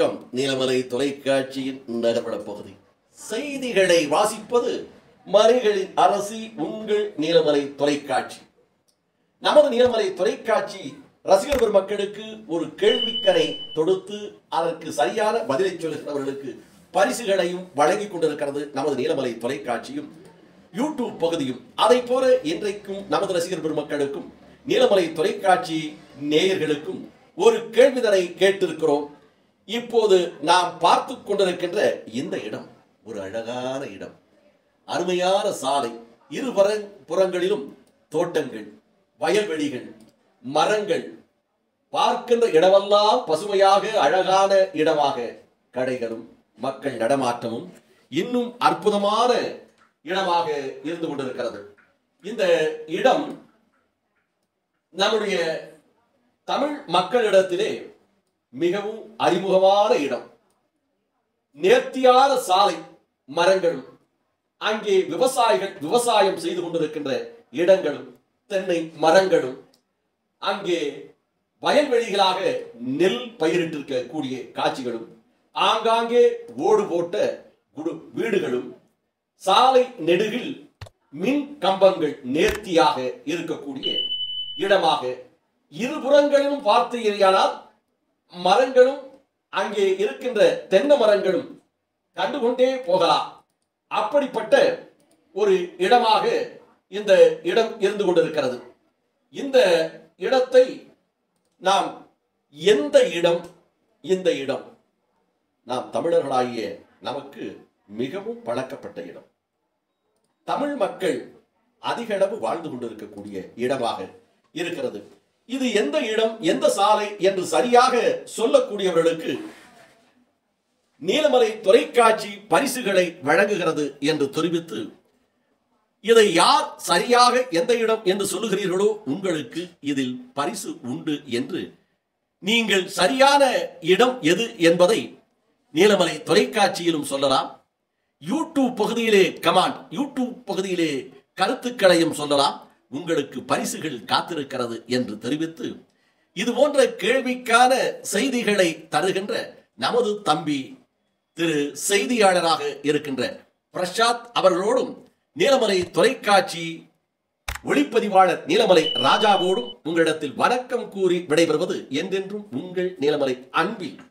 வணக்கம் நீலமலை தொலைக்காட்சியின் நகர்வட பகுதி செய்திகளை வாசிப்பது மலைகளின் அரசி உங்கள் நீலமலை தொலைக்காட்சி நமது நீலமலை தொலைக்காட்சி ரசிகர் பெருமக்களுக்கு ஒரு கேள்விக்கரை தொடுத்து அதற்கு சரியான பதிலை சொல்கிறவர்களுக்கு பரிசுகளையும் வழங்கிக் கொண்டிருக்கிறது நமது நீலமலை தொலைக்காட்சியும் யூடியூப் பகுதியும் அதை போல இன்றைக்கும் நமது ரசிகர் பெருமக்களுக்கும் நீலமலை தொலைக்காட்சி நேயர்களுக்கும் ஒரு கேள்விதனை கேட்டிருக்கிறோம் இப்போது நாம் பார்த்து கொண்டிருக்கின்ற இந்த இடம் ஒரு அழகான இடம் அருமையான சாலை இரு புற- புறங்களிலும் தோட்டங்கள் வயல்வெளிகள் மரங்கள் பார்க்கின்ற இடமெல்லாம் பசுமையாக அழகான இடமாக கடைகளும் மக்கள் நடமாட்டமும் இன்னும் அற்புதமான இடமாக இருந்து கொண்டிருக்கிறது இந்த இடம் நம்முடைய தமிழ் மக்களிடத்திலே மிகவும் அறிமுகமான இடம் நேர்த்தியான சாலை மரங்களும் அங்கே விவசாயிகள் விவசாயம் செய்து கொண்டிருக்கின்ற இடங்களும் தென்னை மரங்களும் அங்கே வயல்வெளிகளாக நெல் பயிரிட்டிருக்கக்கூடிய காட்சிகளும் ஆங்காங்கே ஓடு போட்ட குடு வீடுகளும் சாலை நெடுகில் மின் கம்பங்கள் நேர்த்தியாக இருக்கக்கூடிய இடமாக இருபுறங்களிலும் பார்த்தீர்களானால் மரங்களும் அங்கே இருக்கின்ற தென்னை மரங்களும் கண்டுகொண்டே போகலாம் அப்படிப்பட்ட ஒரு இடமாக இந்த இடம் இருந்து கொண்டிருக்கிறது இந்த இடத்தை நாம் எந்த இடம் இந்த இடம் நாம் தமிழர்களாகிய நமக்கு மிகவும் பழக்கப்பட்ட இடம் தமிழ் மக்கள் அதிக அளவு வாழ்ந்து கொண்டிருக்கக்கூடிய இடமாக இருக்கிறது இது எந்த இடம் எந்த சாலை என்று சரியாக சொல்லக்கூடியவர்களுக்கு நீலமலை தொலைக்காட்சி பரிசுகளை வழங்குகிறது என்று தெரிவித்து இதை யார் சரியாக எந்த இடம் என்று சொல்லுகிறீர்களோ உங்களுக்கு இதில் பரிசு உண்டு என்று நீங்கள் சரியான இடம் எது என்பதை நீலமலை தொலைக்காட்சியிலும் சொல்லலாம் யூடியூப் பகுதியிலே கமாண்ட் யூடியூப் பகுதியிலே கருத்துக்களையும் சொல்லலாம் உங்களுக்கு பரிசுகள் காத்திருக்கிறது என்று தெரிவித்து இது போன்ற கேள்விக்கான செய்திகளை தருகின்ற நமது தம்பி திரு செய்தியாளராக இருக்கின்ற பிரசாத் அவர்களோடும் நீலமலை தொலைக்காட்சி ஒளிப்பதிவாளர் நீலமலை ராஜாவோடும் உங்களிடத்தில் வணக்கம் கூறி விடைபெறுவது என்றென்றும் உங்கள் நீலமலை அன்பில்